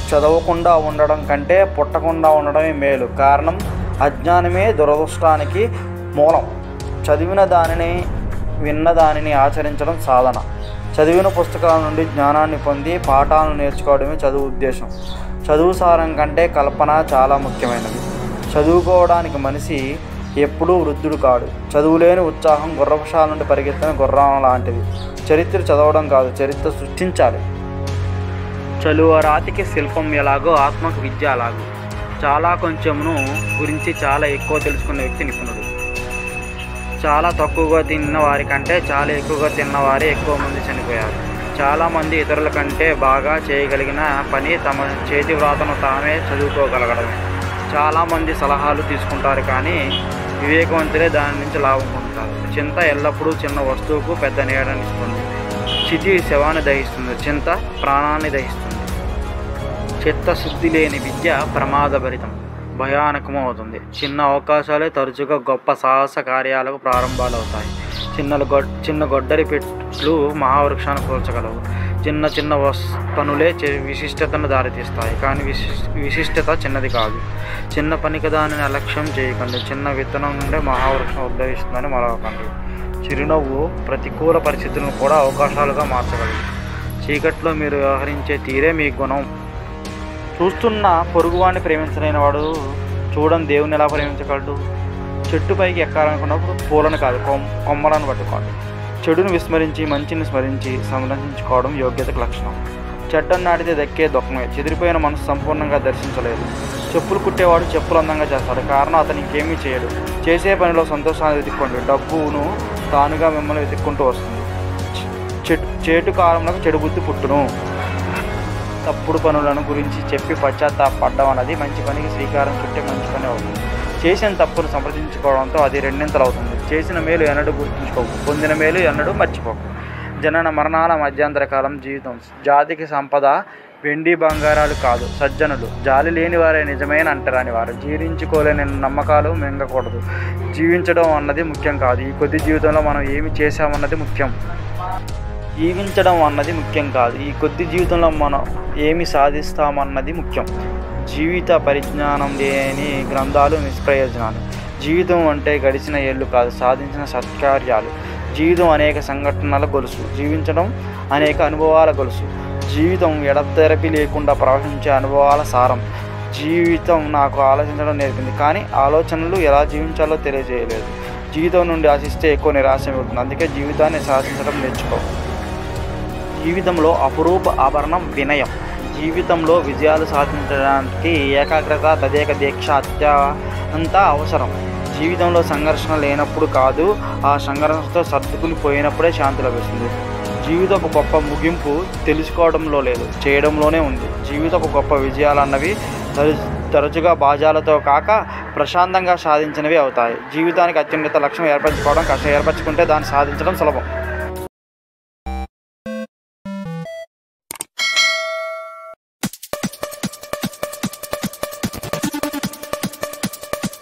చదవకుండా ఉండడం కంటే పుట్టకుండా ఉండడమే మేలు కారణం అజ్ఞానమే దురదృష్టానికి మూలం చదివిన దానిని విన్న దానిని ఆచరించడం సాధన చదివిన పుస్తకాల నుండి జ్ఞానాన్ని పొంది పాఠాలను నేర్చుకోవడమే చదువు ఉద్దేశం చదువు సారం కంటే కల్పన చాలా ముఖ్యమైనది చదువుకోవడానికి మనిషి ఎప్పుడూ వృద్ధుడు కాడు చదువులేని ఉత్సాహం గుర్రపుశాల నుండి పరిగెత్తిన గుర్రం లాంటిది చరిత్ర చదవడం కాదు చరిత్ర సృష్టించాలి చలువ రాతికి శిల్పం ఎలాగో ఆత్మకు విద్య అలాగో చాలా కొంచెమును గురించి చాలా ఎక్కువ తెలుసుకున్న వ్యక్తి నిపుణుడు చాలా తక్కువగా తిన్న వారి కంటే చాలా ఎక్కువగా తిన్న వారే ఎక్కువ మంది చనిపోయారు చాలామంది ఇతరుల కంటే బాగా చేయగలిగిన పని తమ చేతి వ్రాతను తామే చదువుకోగలగడమే చాలామంది సలహాలు తీసుకుంటారు కానీ వివేకవంతులే దాని నుంచి లాభం పొందుతారు చింత ఎల్లప్పుడూ చిన్న వస్తువుకు పెద్ద నీడనిస్తుంది చితి శవాన్ని దహిస్తుంది చింత ప్రాణాన్ని దహిస్తుంది చిత్తశుద్ధి లేని విద్య ప్రమాదభరితం భయానకం అవుతుంది చిన్న అవకాశాలే తరచుగా గొప్ప సాహస కార్యాలకు ప్రారంభాలు అవుతాయి చిన్న గొడ్ చిన్న గొడ్డరి పెట్లు మహావృక్షాన్ని కూల్చగలవు చిన్న చిన్న వస్ పనులే చి- విశిష్టతను దారితీస్తాయి కానీ విశిష్ విశిష్టత చిన్నది కాదు చిన్న పనికి దానిని అలక్ష్యం చేయకండి చిన్న విత్తనం నుండే మహావృక్షం ఉద్భవిస్తుందని మరవకండి చిరునవ్వు ప్రతికూల పరిస్థితులను కూడా అవకాశాలుగా మార్చగలదు చీకట్లో మీరు వ్యవహరించే తీరే మీ గుణం చూస్తున్న పొరుగువాడిని ప్రేమించలేని వాడు చూడని దేవుని ఎలా ప్రేమించగలడు చెట్టుపైకి ఎక్కాలనుకున్నప్పుడు పూలను కాదు కొమ్ కొమ్మలను పట్టుకోండి చెడును విస్మరించి మంచిని స్మరించి సంరక్షించుకోవడం యోగ్యతకు లక్షణం చెడ్డను నాటితే దక్కే దుఃఖమే చెదిరిపోయిన మనసు సంపూర్ణంగా దర్శించలేదు చెప్పులు కుట్టేవాడు చెప్పులు అందంగా చేస్తాడు కారణం అతను ఇంకేమీ చేయడు చేసే పనిలో సంతోషాన్ని వెతుక్కోండి డబ్బును తానుగా మిమ్మల్ని వెతుక్కుంటూ వస్తుంది చెడు చేటు కాలంలో చెడు బుద్ధి పుట్టును తప్పుడు పనులను గురించి చెప్పి పశ్చాత్తాపడ్డం అన్నది మంచి పనికి శ్రీకారం చుట్టే మంచి పని అవుతుంది చేసిన తప్పును సంప్రదించుకోవడంతో అది రెండింతలు అవుతుంది చేసిన మేలు ఎన్నడూ గుర్తుంచుకోకు పొందిన మేలు ఎన్నడూ మర్చిపోకు జనన మరణాల మధ్యంతర కాలం జీవితం జాతికి సంపద వెండి బంగారాలు కాదు సజ్జనులు జాలి లేని వారే నిజమైన అంటరాని వారు జీవించుకోలేని నమ్మకాలు మింగకూడదు జీవించడం అన్నది ముఖ్యం కాదు ఈ కొద్ది జీవితంలో మనం ఏమి చేశామన్నది ముఖ్యం జీవించడం అన్నది ముఖ్యం కాదు ఈ కొద్ది జీవితంలో మనం ఏమి సాధిస్తామన్నది ముఖ్యం జీవిత పరిజ్ఞానం లేని గ్రంథాలు నిష్ప్రయోజనాలు జీవితం అంటే గడిచిన ఏళ్ళు కాదు సాధించిన సత్కార్యాలు జీవితం అనేక సంఘటనల గొలుసు జీవించడం అనేక అనుభవాల గొలుసు జీవితం ఎడతెరపి లేకుండా ప్రవహించే అనుభవాల సారం జీవితం నాకు ఆలోచించడం నేర్పింది కానీ ఆలోచనలు ఎలా జీవించాలో తెలియజేయలేదు జీవితం నుండి ఆశిస్తే ఎక్కువ నిరాశ మిగులుతుంది అందుకే జీవితాన్ని శాసించడం నేర్చుకో జీవితంలో అపురూప ఆభరణం వినయం జీవితంలో విజయాలు సాధించడానికి ఏకాగ్రత తదేక దీక్ష అత్యంత అవసరం జీవితంలో సంఘర్షణ లేనప్పుడు కాదు ఆ సంఘర్షణతో సర్దుకుని పోయినప్పుడే శాంతి లభిస్తుంది జీవితపు గొప్ప ముగింపు తెలుసుకోవడంలో లేదు చేయడంలోనే ఉంది జీవితపు గొప్ప విజయాలు అన్నవి తర- తరచుగా బాజాలతో కాక ప్రశాంతంగా సాధించినవి అవుతాయి జీవితానికి అత్యున్నత లక్ష్యం ఏర్పరచుకోవడం కష్టం ఏర్పరచుకుంటే దాన్ని సాధించడం సులభం